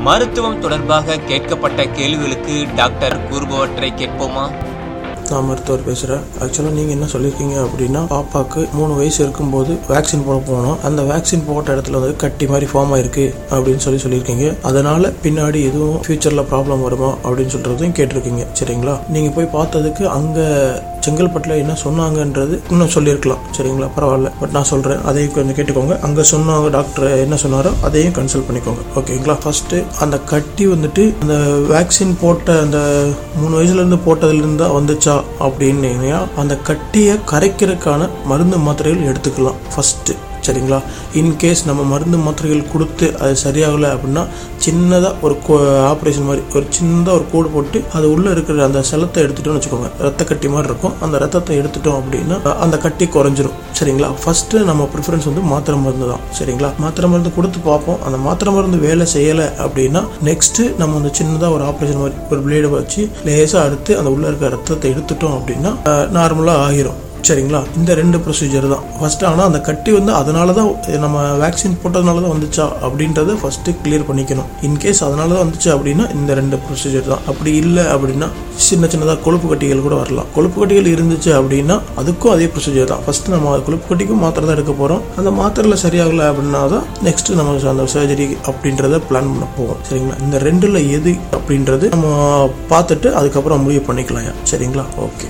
மருத்துவம் தொடர்பாக கேட்கப்பட்ட கேள்விகளுக்கு டாக்டர் கூறுபவற்றை கேட்போமா நான் மருத்துவர் பேசுகிறேன் ஆக்சுவலாக நீங்கள் என்ன சொல்லியிருக்கீங்க அப்படின்னா பாப்பாக்கு மூணு வயசு இருக்கும்போது வேக்சின் போட போனோம் அந்த வேக்சின் போட்ட இடத்துல வந்து கட்டி மாதிரி ஃபார்ம் ஆயிருக்கு அப்படின்னு சொல்லி சொல்லியிருக்கீங்க அதனால பின்னாடி எதுவும் ஃபியூச்சரில் ப்ராப்ளம் வருமா அப்படின்னு சொல்கிறதையும் கேட்டிருக்கீங்க சரிங்களா நீங்கள் போய் பார்த்ததுக்கு அங்கே செங்கல்பட்டில் என்ன சொன்னாங்கன்றது இன்னும் சொல்லியிருக்கலாம் சரிங்களா பரவாயில்ல பட் நான் சொல்கிறேன் அதையும் கொஞ்சம் கேட்டுக்கோங்க அங்கே சொன்னாங்க டாக்டர் என்ன சொன்னாரோ அதையும் கன்சல்ட் பண்ணிக்கோங்க ஓகேங்களா ஃபர்ஸ்ட் அந்த கட்டி வந்துட்டு அந்த வேக்சின் போட்ட அந்த மூணு வயசுலேருந்து போட்டதுலேருந்து தான் வந்துச்சா அப்படின்னு அந்த கட்டியை கரைக்கிறதுக்கான மருந்து மாத்திரைகள் எடுத்துக்கலாம் ஃபர்ஸ்ட் சரிங்களா இன்கேஸ் நம்ம மருந்து மாத்திரைகள் கொடுத்து அது சரியாகலை அப்படின்னா சின்னதாக ஒரு ஆப்ரேஷன் மாதிரி ஒரு சின்னதாக ஒரு கோடு போட்டு அது உள்ளே இருக்கிற அந்த செலத்தை எடுத்துட்டோம்னு வச்சுக்கோங்க ரத்த கட்டி மாதிரி இருக்கும் அந்த ரத்தத்தை எடுத்துட்டோம் அப்படின்னா அந்த கட்டி குறைஞ்சிரும் சரிங்களா ஃபர்ஸ்ட் நம்ம ப்ரிஃபரன்ஸ் வந்து மாத்திரை மருந்து தான் சரிங்களா மாத்திரை மருந்து கொடுத்து பார்ப்போம் அந்த மாத்திரை மருந்து வேலை செய்யலை அப்படின்னா நெக்ஸ்ட் நம்ம வந்து சின்னதாக ஒரு ஆப்ரேஷன் மாதிரி ஒரு பிளேடை வச்சு லேசாக அடுத்து அந்த உள்ள இருக்க ரத்தத்தை எடுத்துட்டோம் அப்படின்னா நார்மலாக ஆகிரும் சரிங்களா இந்த ரெண்டு ப்ரொசீஜர் தான் ஃபர்ஸ்ட் ஆனால் அந்த கட்டி வந்து அதனால தான் நம்ம வேக்சின் போட்டதுனால தான் வந்துச்சா அப்படின்றத ஃபர்ஸ்ட் கிளியர் பண்ணிக்கணும் இன்கேஸ் அதனால தான் வந்துச்சு அப்படின்னா இந்த ரெண்டு ப்ரொசீஜர் தான் அப்படி இல்லை அப்படின்னா சின்ன சின்னதாக கொழுப்பு கட்டிகள் கூட வரலாம் கொழுப்பு கட்டிகள் இருந்துச்சு அப்படின்னா அதுக்கும் அதே ப்ரொசீஜர் தான் ஃபர்ஸ்ட் நம்ம கொழுப்பு கட்டிக்கும் மாத்திரை தான் எடுக்க போகிறோம் அந்த மாத்திரையில் சரியாகலை அப்படின்னா தான் நெக்ஸ்ட் நம்ம அந்த சர்ஜரி அப்படின்றத பிளான் பண்ண போவோம் சரிங்களா இந்த ரெண்டில் எது அப்படின்றது நம்ம பார்த்துட்டு அதுக்கப்புறம் முடிவு பண்ணிக்கலாம் சரிங்களா ஓகே